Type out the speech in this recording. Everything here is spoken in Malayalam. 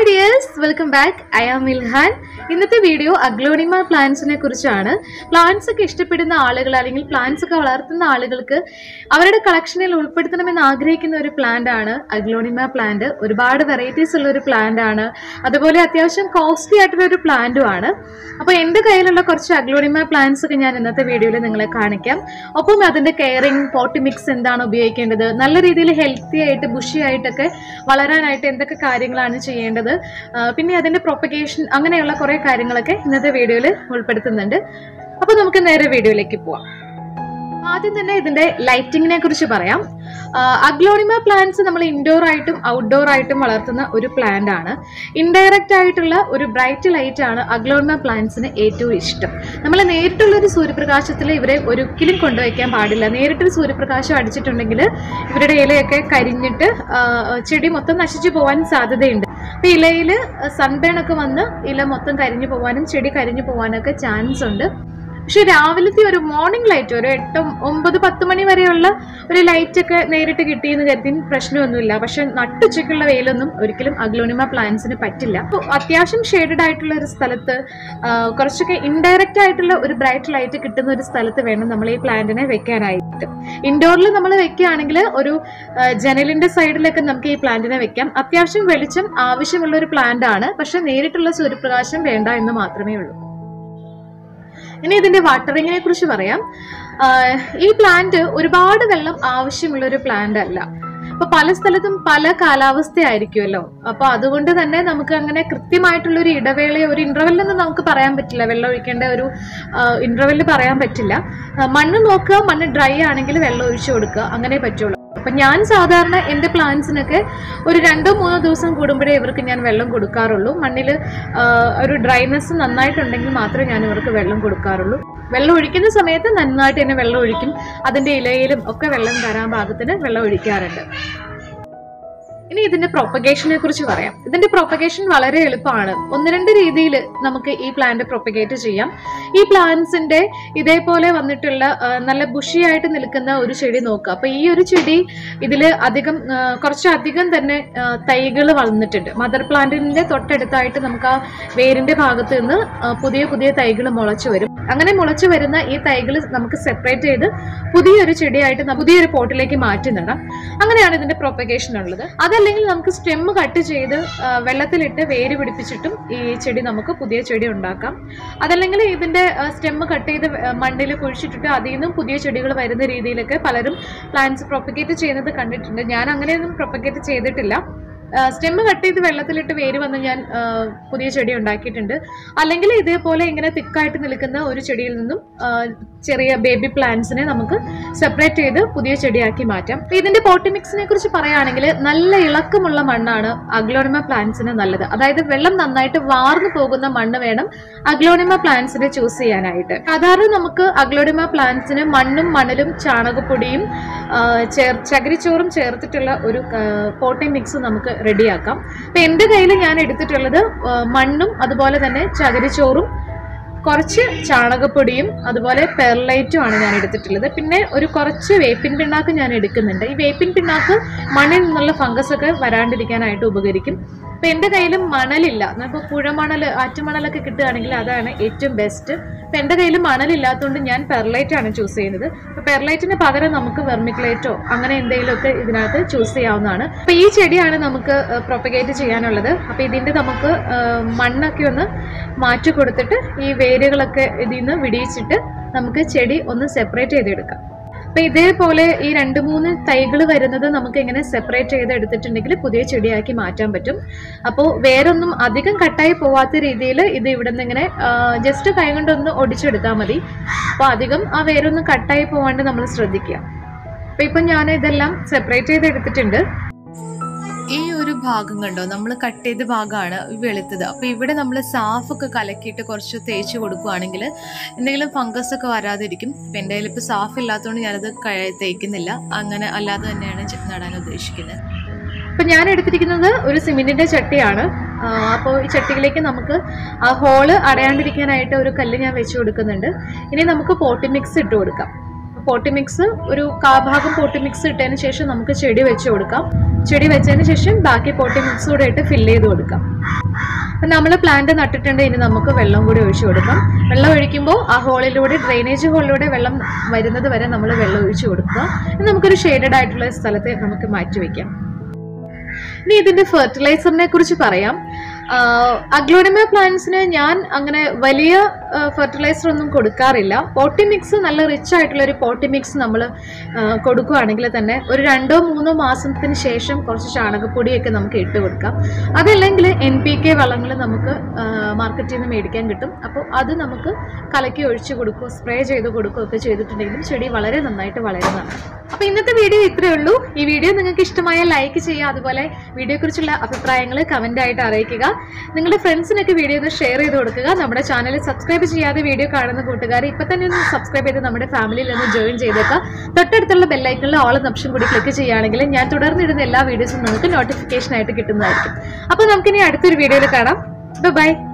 hi dears welcome back I am Ilhan ഇന്നത്തെ വീഡിയോ അഗ്ലോണിമ പ്ലാന്റ്സിനെ കുറിച്ചാണ് പ്ലാന്റ്സ് ഒക്കെ ഇഷ്ടപ്പെടുന്ന ആളുകൾ അല്ലെങ്കിൽ പ്ലാന്റ്സ് ഒക്കെ വളർത്തുന്ന ആളുകൾക്ക് അവരുടെ കളക്ഷനിൽ ഉൾപ്പെടുത്തണമെന്ന് ആഗ്രഹിക്കുന്ന ഒരു പ്ലാന്റ് ആണ് അഗ്ലോണിമ പ്ലാന്റ് ഒരുപാട് വെറൈറ്റീസ് ഉള്ള ഒരു പ്ലാന്റ് ആണ് അതുപോലെ അത്യാവശ്യം കോസ്റ്റ്ലി ആയിട്ടുള്ള ഒരു പ്ലാന്റും ആണ് അപ്പോൾ എൻ്റെ കയ്യിലുള്ള കുറച്ച് അഗ്ലോണിമ പ്ലാന്റ്സ് ഒക്കെ ഞാൻ ഇന്നത്തെ വീഡിയോയിൽ നിങ്ങളെ കാണിക്കാം ഒപ്പം അതിൻ്റെ കെയറിങ് പോട്ടി മിക്സ് എന്താണ് ഉപയോഗിക്കേണ്ടത് നല്ല രീതിയിൽ ഹെൽത്തി ആയിട്ട് ബുഷി ആയിട്ടൊക്കെ വളരാനായിട്ട് എന്തൊക്കെ കാര്യങ്ങളാണ് ചെയ്യേണ്ടത് ആ, പിന്നെ അതിൻ്റെ പ്രൊപ്പഗേഷൻ അങ്ങനെയുള്ള കുറേ കാര്യങ്ങളൊക്കെ ഇന്നത്തെ വീഡിയോയിൽ ഉൾപ്പെടുത്തുന്നുണ്ട് അപ്പോൾ നമുക്ക് നേരെ വീഡിയോയിലേക്ക് പോവാം ആദ്യം തന്നെ ഇതിന്റെ ലൈറ്റിങ്ങിനെ കുറിച്ച് പറയാം അഗ്ലോണിമ പ്ലാന്റ്സ് നമ്മൾ ഇൻഡോർ ആയിട്ടും ഔട്ട്ഡോർ ആയിട്ടും വളർത്തുന്ന ഒരു പ്ലാന്റ് ആണ് ഇൻഡയറക്റ്റ് ആയിട്ടുള്ള ഒരു ബ്രൈറ്റ് ലൈറ്റ് ആണ് അഗ്ലോണിമ പ്ലാന്റ്സിന് ഏറ്റവും ഇഷ്ടം നമ്മൾ നേരിട്ടുള്ള ഒരു സൂര്യപ്രകാശത്തിൽ ഇവരെ ഒരിക്കലും കൊണ്ടുവയ്ക്കാൻ പാടില്ല നേരിട്ടൊരു സൂര്യപ്രകാശം അടിച്ചിട്ടുണ്ടെങ്കിൽ ഇവരുടെ ഇലയൊക്കെ കരിഞ്ഞിട്ട് ആ, ചെടി മൊത്തം നശിച്ചു പോകാൻ സാധ്യതയുണ്ട് അപ്പൊ ഇലയിൽ സൺബേൺ ഒക്കെ വന്ന് ഇല മൊത്തം കരിഞ്ഞു പോകാനും ചെടി കരിഞ്ഞു പോകാനൊക്കെ ചാൻസ് ഉണ്ട് പക്ഷെ രാവിലത്തെ ഒരു മോർണിംഗ് ലൈറ്റ് ഒരു എട്ട് ഒമ്പത് പത്ത് മണി വരെയുള്ള ഒരു ലൈറ്റ് ഒക്കെ നേരിട്ട് കിട്ടിയെന്ന് കരുതി പ്രശ്നമൊന്നുമില്ല പക്ഷെ നട്ടുച്ചയ്ക്കുള്ള വെയിലൊന്നും ഒരിക്കലും അഗ്ലോണിമ പ്ലാന്റ്സിന് പറ്റില്ല അപ്പോൾ അത്യാവശ്യം ഷെയ്ഡഡ് ആയിട്ടുള്ള ഒരു സ്ഥലത്ത് ആ, കുറച്ചൊക്കെ ഇൻഡയറക്റ്റ് ആയിട്ടുള്ള ഒരു ബ്രൈറ്റ് ലൈറ്റ് കിട്ടുന്ന ഒരു സ്ഥലത്ത് വേണം നമ്മൾ ഈ പ്ലാന്റിനെ വെക്കാനായിട്ട് ഇൻഡോറിൽ നമ്മൾ വെക്കുകയാണെങ്കിൽ ഒരു ആ, ജനലിന്റെ സൈഡിലൊക്കെ നമുക്ക് ഈ പ്ലാന്റിനെ വെക്കാം അത്യാവശ്യം വെളിച്ചം ആവശ്യമുള്ള ഒരു പ്ലാന്റ് ആണ് പക്ഷെ നേരിട്ടുള്ള സൂര്യപ്രകാശം വേണ്ട എന്ന് മാത്രമേ ഉള്ളൂ ഇനി ഇതിന്റെ വാട്ടറിങ്ങിനെ കുറിച്ച് പറയാം ആഹ് ഈ പ്ലാന്റ് ഒരുപാട് വെള്ളം ആവശ്യമുള്ള ഒരു പ്ലാന്റ് അല്ല അപ്പൊ പല സ്ഥലത്തും പല കാലാവസ്ഥയായിരിക്കുമല്ലോ അപ്പൊ അതുകൊണ്ട് തന്നെ നമുക്ക് അങ്ങനെ കൃത്യമായിട്ടുള്ള ഒരു ഇടവേളയോ ഒരു ഇന്റർവെല്ലൊന്നും നമുക്ക് പറയാൻ പറ്റില്ല വെള്ളം ഒഴിക്കേണ്ട ഒരു ഇന്റർവെല്ല് പറയാൻ പറ്റില്ല ആ, മണ്ണ് നോക്കുക മണ്ണ് ഡ്രൈ ആണെങ്കിൽ വെള്ളം ഒഴിച്ചു കൊടുക്കുക അങ്ങനെ പറ്റുള്ളൂ അപ്പൊ ഞാൻ സാധാരണ എന്റെ പ്ലാന്റ്സിനൊക്കെ ഒരു രണ്ടോ മൂന്നോ ദിവസം കൂടുമ്പോഴേ ഇവർക്ക് ഞാൻ വെള്ളം കൊടുക്കാറുള്ളൂ മണ്ണിൽ ഒരു ഡ്രൈനെസ് നന്നായിട്ടുണ്ടെങ്കിൽ മാത്രമേ ഞാൻ ഇവർക്ക് വെള്ളം കൊടുക്കാറുള്ളൂ വെള്ളം ഒഴിക്കുന്ന സമയത്ത് നന്നായിട്ട് തന്നെ വെള്ളം ഒഴിക്കും അതിന്റെ ഇലയിലും ഒക്കെ വെള്ളം തരാൻ പാകത്തിന് വെള്ളം ഒഴിക്കാറുണ്ട് ഇനി ഇതിന്റെ പ്രൊപ്പഗേഷനെ കുറിച്ച് പറയാം ഇതിന്റെ പ്രൊപ്പഗേഷൻ വളരെ എളുപ്പമാണ് ഒന്ന് രണ്ട് രീതിയിൽ നമുക്ക് ഈ പ്ലാന്റ് പ്രൊപ്പഗേറ്റ് ചെയ്യാം ഈ പ്ലാന്റ്സിന്റെ ഇതേപോലെ വന്നിട്ടുള്ള ആ, നല്ല ബുഷിയായിട്ട് നിൽക്കുന്ന ഒരു ചെടി നോക്കുക അപ്പൊ ഈ ഒരു ചെടി ഇതിൽ അധികം ആ, കുറച്ചധികം തന്നെ തൈകൾ വളർന്നിട്ടുണ്ട് മദർ പ്ലാന്റിന്റെ തൊട്ടടുത്തായിട്ട് നമുക്ക് ആ വേരിന്റെ ഭാഗത്ത് നിന്ന് ആ, പുതിയ പുതിയ തൈകൾ മുളച്ചു വരും അങ്ങനെ മുളച്ചു വരുന്ന ഈ തൈകൾ നമുക്ക് സെപ്പറേറ്റ് ചെയ്ത് പുതിയൊരു ചെടിയായിട്ട് ന- പുതിയൊരു പോട്ടിലേക്ക് മാറ്റി നടാം അങ്ങനെയാണ് ഇതിന്റെ പ്രൊപ്പഗേഷൻ ഉള്ളത് അതല്ലെങ്കിൽ നമുക്ക് സ്റ്റെം കട്ട് ചെയ്ത് ആ, വെള്ളത്തിലിട്ട് വേര് പിടിപ്പിച്ചിട്ടും ഈ ചെടി നമുക്ക് പുതിയ ചെടി ഉണ്ടാക്കാം അതല്ലെങ്കിൽ ഇതിന്റെ സ്റ്റെം കട്ട് ചെയ്ത് മണ്ണിൽ കുഴിച്ചിട്ടിട്ട് അതിൽ നിന്നും പുതിയ ചെടികൾ വരുന്ന രീതിയിലൊക്കെ പലരും പ്ലാന്റ്സ് പ്രൊപ്പഗേറ്റ് ചെയ്യുന്നത് കണ്ടിട്ടുണ്ട് ഞാൻ അങ്ങനെയൊന്നും പ്രൊപ്പഗേറ്റ് ചെയ്തിട്ടില്ല സ്റ്റെം കട്ട് ചെയ്ത് വെള്ളത്തിലിട്ട് വേര് വന്ന് ഞാൻ ആ, പുതിയ ചെടി ഉണ്ടാക്കിയിട്ടുണ്ട് അല്ലെങ്കിൽ ഇതേപോലെ ഇങ്ങനെ തിക്കായിട്ട് നിൽക്കുന്ന ഒരു ചെടിയിൽ നിന്നും ആ, ചെറിയ ബേബി പ്ലാന്റ്സിനെ നമുക്ക് സെപ്പറേറ്റ് ചെയ്ത് പുതിയ ചെടിയാക്കി മാറ്റാം അപ്പൊ ഇതിന്റെ പോട്ടി മിക്സിനെ കുറിച്ച് പറയുകയാണെങ്കിൽ നല്ല ഇളക്കമുള്ള മണ്ണാണ് അഗ്ലോണിമ പ്ലാന്റ്സിന് നല്ലത് അതായത് വെള്ളം നന്നായിട്ട് വാർന്നു പോകുന്ന മണ്ണ് വേണം അഗ്ലോണിമ പ്ലാന്റ്സിനെ ചൂസ് ചെയ്യാനായിട്ട് സാധാരണ നമുക്ക് അഗ്ലോണിമ പ്ലാന്റ്സിന് മണ്ണും മണലും ചാണകപ്പൊടിയും ആ, ചേർ ചകിരിച്ചോറും ചേർത്തിട്ടുള്ള ഒരു പോട്ടി മിക്സ് നമുക്ക് റെഡിയാക്കാം അപ്പൊ എൻ്റെ കയ്യിൽ ഞാൻ എടുത്തിട്ടുള്ളത് ആ, മണ്ണും അതുപോലെ തന്നെ ചകിരിച്ചോറും കുറച്ച് ചാണകപ്പൊടിയും അതുപോലെ പെർലൈറ്റും ആണ് ഞാൻ എടുത്തിട്ടുള്ളത് പിന്നെ ഒരു കുറച്ച് വേപ്പിൻ പിണ്ണാക്ക് ഞാൻ എടുക്കുന്നുണ്ട് ഈ വേപ്പിൻ പിണ്ണാക്ക് മണ്ണിൽ നിന്നുള്ള ഫംഗസ് ഒക്കെ വരാണ്ടിരിക്കാനായിട്ട് ഉപകരിക്കും അപ്പൊ എൻ്റെ കയ്യിൽ മണലില്ല നമുക്ക് പുഴമണൽ ആറ്റുമണലൊക്കെ കിട്ടുകയാണെങ്കിൽ അതാണ് ഏറ്റവും ബെസ്റ്റ് അപ്പൊ എൻ്റെ കയ്യിൽ മണലില്ലാത്തതുകൊണ്ട് ഞാൻ പെർലൈറ്റ് ആണ് ചൂസ് ചെയ്യുന്നത് അപ്പൊ പെർലൈറ്റിന് പകരം നമുക്ക് വെർമിക്ലേറ്റോ അങ്ങനെ എന്തെങ്കിലുമൊക്കെ ഇതിനകത്ത് ചൂസ് ചെയ്യാവുന്നതാണ് അപ്പൊ ഈ ചെടിയാണ് നമുക്ക് പ്രൊപ്പഗേറ്റ് ചെയ്യാനുള്ളത് അപ്പൊ ഇതിന്റെ നമുക്ക് ആ, മണ്ണൊക്കെ ഒന്ന് മാറ്റി കൊടുത്തിട്ട് ഈ വേരുകളൊക്കെ ഇതിൽ നിന്ന് വിടിയിച്ചിട്ട് നമുക്ക് ചെടി ഒന്ന് സെപ്പറേറ്റ് ചെയ്തെടുക്കാം അപ്പൊ ഇതേപോലെ ഈ രണ്ട് മൂന്ന് തൈകൾ വരുന്നത് നമുക്ക് ഇങ്ങനെ സെപ്പറേറ്റ് ചെയ്ത് എടുത്തിട്ടുണ്ടെങ്കിൽ പുതിയ ചെടിയാക്കി മാറ്റാൻ പറ്റും അപ്പോൾ വേരൊന്നും അധികം കട്ടായി പോവാത്ത രീതിയിൽ ഇത് ഇവിടെ നിന്ന് ഇങ്ങനെ ജസ്റ്റ് കൈ കൊണ്ടൊന്ന് ഒടിച്ചെടുത്താൽ മതി അപ്പോൾ അധികം ആ വേരൊന്നും കട്ടായി പോവാണ്ട് നമ്മൾ ശ്രദ്ധിക്കുക അപ്പൊ ഇപ്പൊ ഞാൻ ഇതെല്ലാം സെപ്പറേറ്റ് ചെയ്ത് എടുത്തിട്ടുണ്ട് ഈ ഒരു ഭാഗം കണ്ടോ നമ്മൾ കട്ട് ചെയ്ത ഭാഗമാണ് ഈ വെളുത്തത് അപ്പൊ ഇവിടെ നമ്മൾ സാഫൊക്കെ കലക്കിയിട്ട് കുറച്ച് തേച്ച് കൊടുക്കുകയാണെങ്കിൽ എന്തെങ്കിലും ഫംഗസ് ഒക്കെ വരാതിരിക്കും ഇപ്പം എൻ്റെ കയ്യിൽ ഇപ്പോൾ സാഫ് ഇല്ലാത്തതുകൊണ്ട് ഞാനത് ക- തേക്കുന്നില്ല അങ്ങനെ അല്ലാതെ തന്നെയാണ് ചെ- നടാൻ ഉദ്ദേശിക്കുന്നത് ഇപ്പൊ ഞാൻ എടുത്തിരിക്കുന്നത് ഒരു സിമെന്റിന്റെ ചട്ടിയാണ് അപ്പോൾ ഈ ചട്ടിയിലേക്ക് നമുക്ക് ആ ഹോള് അടയാണ്ടിരിക്കാനായിട്ട് ഒരു കല്ല് ഞാൻ വെച്ച് കൊടുക്കുന്നുണ്ട് ഇനി നമുക്ക് പോട്ടി മിക്സ് ഇട്ട് കൊടുക്കാം പോട്ടി മിക്സ് ഒരു കാഭാഗം പോട്ടി മിക്സ് ഇട്ടതിന് ശേഷം നമുക്ക് ചെടി വെച്ച് കൊടുക്കാം ചെടി വെച്ചതിന് ശേഷം ബാക്കി പോട്ടി മിക്സ് കൂടെ ഇട്ട് ഫില്ല് ചെയ്ത് കൊടുക്കാം അപ്പം നമ്മൾ പ്ലാന്റ് നട്ടിട്ടുണ്ട് ഇനി നമുക്ക് വെള്ളം കൂടി ഒഴിച്ചു കൊടുക്കാം വെള്ളം ഒഴിക്കുമ്പോൾ ആ ഹോളിലൂടെ ഡ്രെയിനേജ് ഹോളിലൂടെ വെള്ളം വരുന്നത് വരെ നമ്മൾ വെള്ളം ഒഴിച്ചു കൊടുക്കുക ഇനി നമുക്കൊരു ഷെയ്ഡഡ് ആയിട്ടുള്ള സ്ഥലത്ത് നമുക്ക് മാറ്റി വയ്ക്കാം ഇനി ഇതിന്റെ ഫെർട്ടിലൈസറിനെ കുറിച്ച് പറയാം അഗ്ലോണിമ പ്ലാന്റ്സിന് ഞാൻ അങ്ങനെ വലിയ ഫെർട്ടിലൈസർ ഒന്നും കൊടുക്കാറില്ല പോട്ടി മിക്സ് നല്ല റിച്ച് ആയിട്ടുള്ള ഒരു പോട്ടി മിക്സ് നമ്മൾ കൊടുക്കുകയാണെങ്കിൽ തന്നെ ഒരു രണ്ടോ മൂന്നോ മാസത്തിന് ശേഷം കുറച്ച് ചാണകപ്പൊടിയൊക്കെ നമുക്ക് ഇട്ട് കൊടുക്കാം അതല്ലെങ്കിൽ എൻ പി കെ വളങ്ങൾ നമുക്ക് മാർക്കറ്റിൽ നിന്ന് മേടിക്കാൻ കിട്ടും അപ്പോൾ അത് നമുക്ക് കലക്കി ഒഴിച്ച് കൊടുക്കുകയോ സ്പ്രേ ചെയ്ത് കൊടുക്കുകയോ ഒക്കെ ചെയ്തിട്ടുണ്ടെങ്കിലും ചെടി വളരെ നന്നായിട്ട് വളരുന്നതാണ് അപ്പോൾ ഇന്നത്തെ വീഡിയോ ഇത്രയേ ഉള്ളൂ ഈ വീഡിയോ നിങ്ങൾക്ക് ഇഷ്ടമായ ലൈക്ക് ചെയ്യുക അതുപോലെ വീഡിയോയെക്കുറിച്ചുള്ള അഭിപ്രായങ്ങൾ കമൻ്റ് ആയിട്ട് അറിയിക്കുക നിങ്ങളുടെ ഫ്രണ്ട്സിനൊക്കെ വീഡിയോ ഒന്ന് ഷെയർ ചെയ്ത് കൊടുക്കുക നമ്മുടെ ചാനൽ സബ്സ്ക്രൈബ് ചെയ്യാതെ വീഡിയോ കാണുന്ന കൂട്ടുകാർ ഇപ്പം തന്നെ ഒന്ന് സബ്സ്ക്രൈബ് ചെയ്ത് നമ്മുടെ ഫാമിലിയിൽ ഒന്ന് ജോയിൻ ചെയ്തേക്കുക തൊട്ടടുത്തുള്ള ബെല്ലൈക്കണിൽ ഓൾ എന്ന ഓപ്ഷൻ കൂടി ക്ലിക്ക് ചെയ്യുകയാണെങ്കിൽ ഞാൻ തുടർന്നിടുന്ന എല്ലാ വീഡിയോസും നിങ്ങൾക്ക് നോട്ടിഫിക്കേഷൻ ആയിട്ട് കിട്ടുന്നതായിരിക്കും അപ്പോൾ നമുക്കിനി അടുത്തൊരു വീഡിയോയിൽ കാണാം ബൈ